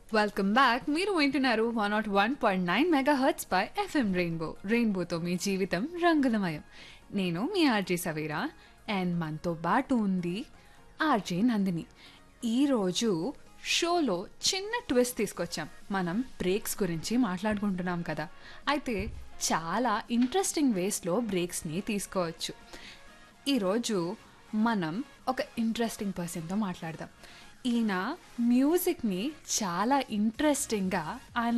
welcome back మీరు వింటున్నారు one naught one point nine megahertz పై ఎఫ్ఎం రెయిన్బో రెయిన్బోతో మీ జీవితం రంగులమయం నేను మీ ఆర్జే సవేరా అండ్ మనతో పాటు ఉంది ఆర్జే నందిని ఈరోజు షోలో చిన్న ట్విస్ట్ తీసుకొచ్చాం మనం బ్రేక్స్ గురించి మాట్లాడుకుంటున్నాం కదా అయితే చాలా ఇంట్రెస్టింగ్ వేస్లో బ్రేక్స్ని తీసుకోవచ్చు ఈరోజు మనం ఒక ఇంట్రెస్టింగ్ పర్సన్తో మాట్లాడదాం ఈయన మ్యూజిక్ని చాలా ఇంట్రెస్టింగ్గా ఆయన